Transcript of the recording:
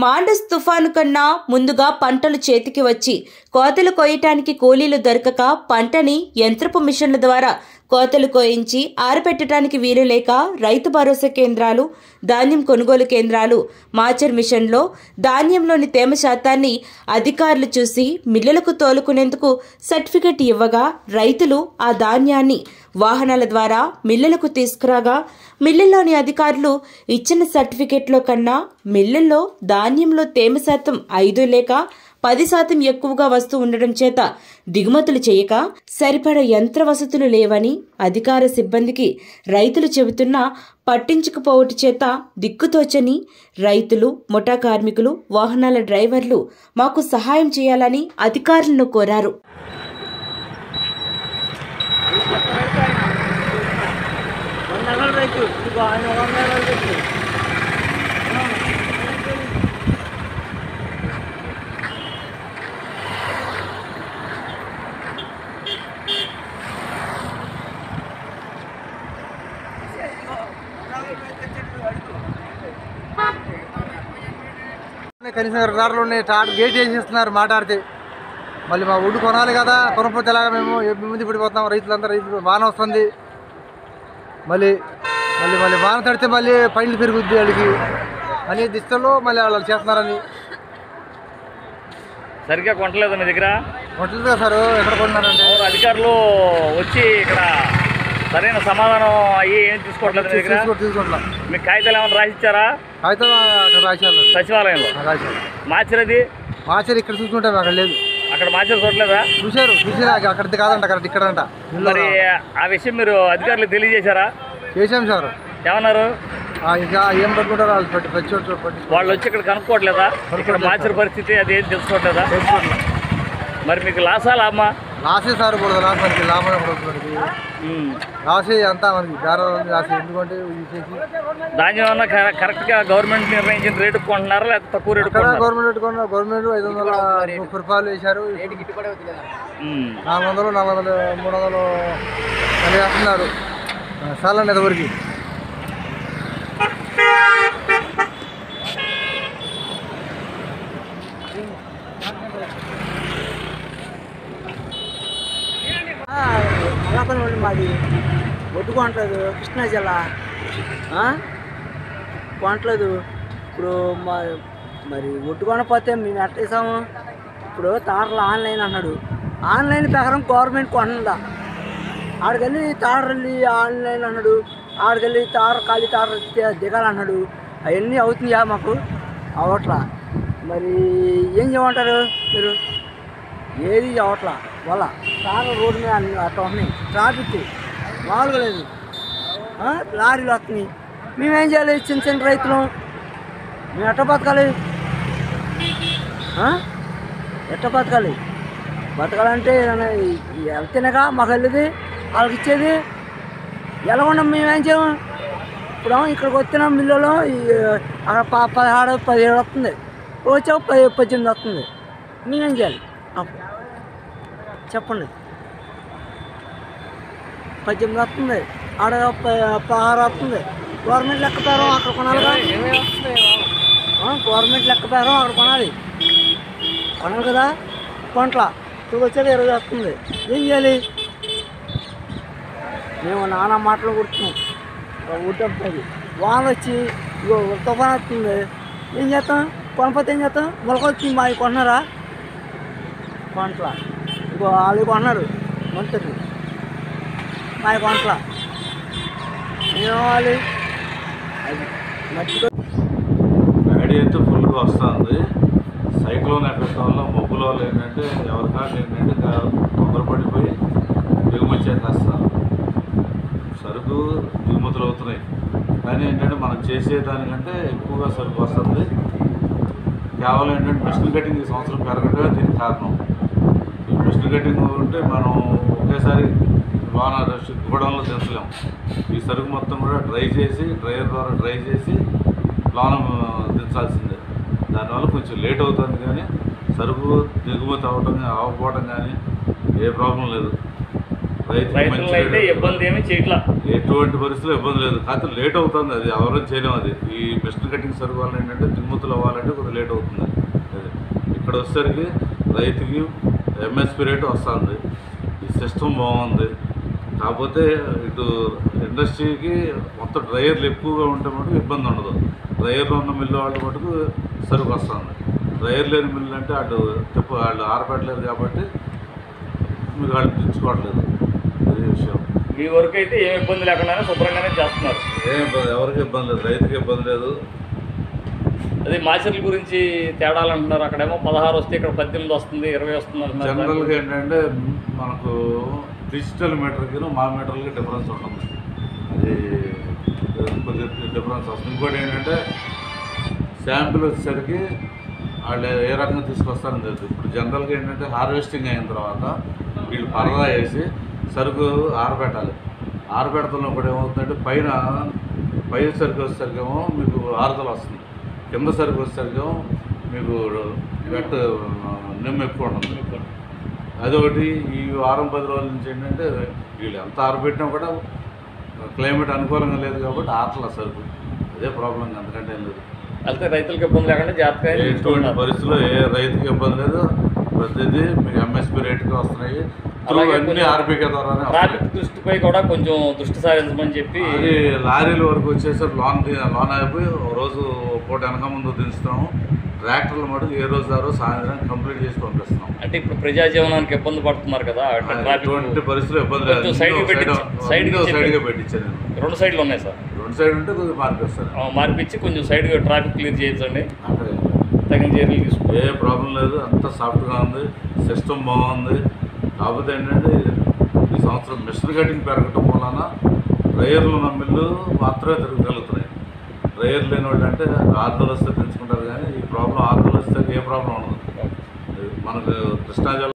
Mandous తుఫాను కన్నా ముందుగా పంటలు చేతికి వచ్చి కోతలు కోయటానికి కూలీలు దొరకక పంటని యంత్రపు మిషన్ల ద్వారా కోతలు కోయించి ఆరపెట్టడానికి వీలు లేక రైతు భరోసా కేంద్రాలు ధాన్యం కొనుగోలు కేంద్రాలు మాచర్ మిషన్లో ధాన్యంలోని తేమ శాతాన్ని అధికారులు చూసి మిల్లులకు తోలుకునేందుకు సర్టిఫికెట్ ఇవ్వగా రైతులు ఆ ధాన్యాన్ని వాహనాల ద్వారా మిల్లులకు తీసుకురాగా మిల్లుల్లోని అధికారులు ఇచ్చిన సర్టిఫికెట్లో కన్నా మిల్లుల్లో ధాన్యంలో తేమ శాతం ఐదు లేక పది శాతం ఎక్కువగా వస్తూ ఉండడం చేత దిగుమతులు చేయక సరిపడ యంత్ర వసతులు లేవని అధికార సిబ్బందికి రైతులు చెబుతున్నా పట్టించుకుపోవటి చేత దిక్కుతోచని రైతులు ముఠా కార్మికులు వాహనాల డ్రైవర్లు మాకు సహాయం చేయాలని అధికారులను కోరారు వందల రైతు ఇదిగో ఆయన వందల రైతు కనీసం ఇరవై కార్లు ఉన్నాయి టాట్ గేట్ వేసేస్తున్నారు మాట్లాడితే మళ్ళీ మా ఒడ్డు కొనాలి కదా కొనకపోతే ఎలాగ మేము ముందు పడిపోతాం రైతులంతా రైతులు వాన వస్తుంది మళ్ళీ మళ్ళీ మళ్ళీ వాన తడితే మళ్ళీ పైలు పెరుగుద్ది వాళ్ళకి అనే దిశలో మళ్ళీ వాళ్ళు చేస్తున్నారని సరిగ్గా కొనలేదు మీ దగ్గర ఉంటుంది కదా సార్ ఎక్కడ కొన్నారంటే అవును అధికారులు వచ్చి ఇక్కడ సరైన సమాధానం అయ్యి ఏం తీసుకోవట్లేదు మీ దగ్గర తీసుకో తీసుకుంటున్నాం మీకు కాగితాలు ఏమైనా రాసిచ్చారా అయితే అక్కడ రాశారు సచివాలయంలో రాశారు మార్చినది మాచేరి ఇక్కడ చూసుకుంటాం అక్కడ లేదు అక్కడ మార్చారు చూడలేదా చూశారు చూసినా అక్కడిది కాదంట కరెక్ట్ ఇక్కడంట మరి ఆ విషయం మీరు అధికారులకు తెలియజేశారా చేసాం సార్ ఏమన్నారు ఆ, ఇంకా ఏం పట్టుకుంటారో వాళ్ళు పట్టి పచ్చి చోట్ల పట్టి వాళ్ళు వచ్చి ఇక్కడ కనుక్కోవట్లేదా ఇక్కడ మార్చిన పరిస్థితి అది ఏం తెలుసుకోవట్లేదా మరి మీకు లాసా లాభమా లాసే సార్ ఇప్పుడు లాస్ మనకి లాభం పడుతుంది ఉమ్. లాసే అంతా మనకి బేరం లాసే ఎందుకంటే తీసేసి ధాన్యం ఏమన్నా కర- కరెక్ట్గా గవర్నమెంట్ నిర్ణయించిన రేటు కొంటున్నారా లేకపోతే తక్కువ రేటు అక్కడ కొంటున్నారా గవర్నమెంట్ పెట్టుకున్న గవర్నమెంట్ ఐదు వందల ముప్పై రూపాయలు వేశారు ఉమ్. నాలుగు వందలు నాలుగు వందలు మూడు వందలు మళ్ళీ వేస్తున్నారు చాలా నెదవరికి మలాపల్లి నుండి మాది ఒడ్డు కొనట్లేదు కృష్ణా జిల్లా ఆ? కొనట్లేదు ఇప్పుడు మా మరి ఒడ్డు కొనకపోతే మేము ఎట్టేసాము ఇప్పుడు తారలు ఆన్లైన్ అన్నాడు ఆన్లైన్ ప్రకారం గవర్నమెంట్ కొంటుందా ఆడికెళ్ళి తారల్లి ఆన్లైన్ అన్నాడు ఆడికెళ్ళి తార ఖాళీ తార ది- దిగాలన్నాడు అవన్నీ అవుతున్నాయా మాకు అవట్లా మరి ఏం చేయమంటారు మీరు ఏది అవట్లా వల్ల చాలా రోడ్డు మీద అన్ని అట్లా ఉన్నాయి ట్రాఫిక్ మామూలుగా లేదు ఆ? లారీలు వస్తున్నాయి మేమేం చేయాలి చిన్న చిన్న రైతులు మేము ఎట్ట బతకాలి ఆ? ఎట్ట బతకాలి బతకాలంటే ఏదైనా ఈ- ఈ వెళ్తేనేగా మాకు వెళ్ళేది వాళ్ళకి ఇచ్చేది ఎలా ఉన్నాం మేమేం చేయము ఇప్పుడు ఇక్కడికి వచ్చిన మిల్లులో ఈ అక్కడ ప- పదహారు పదిహేడు వస్తుంది వచ్చాక పది పద్దెనిమిది వస్తుంది మేమేం చేయాలి అప్పుడు చెప్పండి పద్దెనిమిది వస్తుంది ఆడ ప- పదహారు వస్తుంది గవర్నమెంట్ లెక్క ప్రకారం అక్కడ కొనాలిగా ఆ, గవర్నమెంట్ లెక్క ప్రకారం అక్కడ కొనాలి కొనాలి కదా కొంట్ల ఇప్పుడు వచ్చేది ఇరవై వస్తుంది ఏం చేయాలి మేము నానా మాటలు కుడుతున్నాం ఊటది వాన వచ్చి ఇగో తుఫాన్ వస్తుంది ఏం చేస్తాం కొనపోతే ఏం చేస్తాం మొలకొచ్చి మా కొన్నారా కొంట్ల ఇంకో వాళ్ళు కొన్నారు మంత్రులు మా కొంట్ల ఏమవ్వాలి అది మట్టితో వేడి అయితే ఫుల్గా వస్తుంది సైక్లోన్ ఎఫెక్ట్ వల్ల మబ్బుల వల్ల ఏంటంటే ఎవరికాళ్ళు ఏంటంటే కా- తొందరపడిపోయి దిగుమతి చేసేస్తారు సరుకు దిగుమతులు అవుతున్నాయి కానీ ఏంటంటే మనం చేసేదానికంటే ఎక్కువగా సరుకు వస్తుంది కేవలం ఏంటంటే మిషన్ కటింగ్ ఈ సంవత్సరం పెరగడమే దీనికి కారణం ఈ మిషన్ కటింగ్ ఉంటే మనం ఒకేసారి వాన గోడంలో దించలేం ఈ సరుకు మొత్తం కూడా డ్రై చేసి డ్రైయర్ ద్వారా డ్రై చేసి లోన దించాల్సిందే దానివల్ల కొంచెం లేట్ అవుతుంది కానీ సరుకు దిగుమతి అవ్వటం అవ్వకపోవటం కానీ ఏ ప్రాబ్లం లేదు రైతుకి మంచి రైతులను అయితే రేటు. ఇబ్బంది ఏమీ చేయట్లా ఎటువంటి పరిస్థితుల్లో ఇబ్బంది లేదు కాకపోతే లేట్ అవుతుంది అది ఎవరూ చేయలేం అది ఈ మిషన్ కటింగ్ సరుకు వల్ల ఏంటంటే దిగుమతులు అవ్వాలంటే కొద్దిగా లేట్ అవుతుంది అది ఇక్కడ వచ్చేసరికి రైతుకి ఎంఎస్పి రేటు వస్తుంది ఈ సిస్టమ్ బాగుంది కాకపోతే ఇటు ఇండస్ట్రీకి మొత్తం డ్రైయర్లు ఎక్కువగా ఉంటే మటుకు ఇబ్బంది ఉండదు డ్రైయర్లో ఉన్న మిల్లు వాళ్ళ మటుకు సరుకు వస్తుంది డ్రైయర్ లేని మిల్లు అంటే అటు తిప్ప వాళ్ళు ఆరబెట్టలేదు కాబట్టి మీకు వాళ్ళు తెచ్చుకోవట్లేదు అది విషయం మీ వరకు అయితే ఏం ఇబ్బంది లేకుండానే శుభ్రంగానే చేస్తున్నారు ఏం ఇబ్బంది ఎవరికి ఇబ్బంది లేదు రైతుకి ఇబ్బంది లేదు అదే మాచర్ల గురించి తేడాలు అంటున్నారు అక్కడేమో పదహారు వస్తే ఇక్కడ పద్దెనిమిది వస్తుంది ఇరవై వస్తుంది అంటున్నారు జనరల్గా ఏంటంటే మనకు డిజిటల్ మీటర్కి మా మీటర్కి డిఫరెన్స్ ఉంటుంది అది కొద్దిగా డిఫరెన్స్ వస్తుంది ఇంకోటి ఏంటంటే శాంపిల్ వచ్చేసరికి వాళ్ళు ఏ రకంగా తీసుకొస్తారని తెలుసు ఇప్పుడు జనరల్గా ఏంటంటే హార్వెస్టింగ్ అయిన తర్వాత వీళ్ళు పరదా వేసి సరుకు ఆరబెట్టాలి ఆరబెడుతున్నప్పుడు ఏమవుతుందంటే పైన పై సరుకు వచ్చేసరికేమో మీకు ఆరుదల వస్తుంది కింద సరుకు వచ్చేసరికేమో మీకు వెట్ నిమ్మ ఎక్కువ ఉంటుంది అదొకటి ఈ వారం పది రోజుల నుంచి ఏంటంటే వీళ్ళు ఎంత ఆరబెట్టినా కూడా క్లైమేట్ అనుకూలంగా లేదు కాబట్టి ఆటల సరుకు అదే ప్రాబ్లం అంతకంటే ఏం లేదు అయితే రైతులకు ఇబ్బంది లేకుండా జాగ్రత్తగా ఎటువంటి తీసుకుంటున్నారు పరిస్థితుల్లో ఏ రైతుకి ఇబ్బంది లేదు ప్రతిదీ మీకు ఎంఎస్పి రేటుకి వస్తున్నాయి త్రూ అలాగే అన్ని కొంచెం ఆర్బీకే ద్వారానే వస్తున్నాయి ట్రాఫిక్ దృష్టిపై కూడా కొంచెం దృష్టి సారించమని చెప్పి అది లారీల వరకు వచ్చేసరికి లోన్ తీ- లోన్ అయిపోయి ఒక రోజు పూట వెనక ముందు దించుతాము ట్రాక్టర్లు మటుకు ఏ రోజు ఆ రోజు సాయంత్రం కంప్లీట్ చేసి పంపిస్తున్నాం అంటే ఇప్పుడు ప్రజా జీవనానికి ఇబ్బంది పడుతున్నారు కదా అంటే ట్రాఫిక్ ఎటువంటి పరిస్థితుల్లో ఇబ్బంది లేదు కొంచెం side కి పెట్టించు. Side కి చెప్పి. సైడ్గా పెట్టించాను నేను రెండు సైడ్లు ఉన్నాయి సార్ రెండు సైడ్ ఉంటే కొద్దిగా మార్పిస్తాను ఆ, మార్పిచ్చి కొంచెం సైడ్ ట్రాఫిక్ క్లియర్ చేయించండి అక్కడ తగిన చర్యలు తీసుకో ఏ ప్రాబ్లం లేదు అంత సాఫ్ట్గా ఉంది సిస్టమ్ బాగుంది కాకపోతే ఏంటంటే ఈ సంవత్సరం మిషన్ కటింగ్ పెరగటం వలన డ్రైయర్లు ఉన్న మిల్లు మాత్రమే తిరగగలుగుతున్నాయి డ్రైయర్ లేని వాళ్ళు అంటే ఆరుదలు వస్తే తెచ్చుకుంటారు కానీ ఈ ప్రాబ్లం ఆరుదలు వస్తే ఏ ప్రాబ్లం ఉండదు మనకు కృష్ణా జిల్లా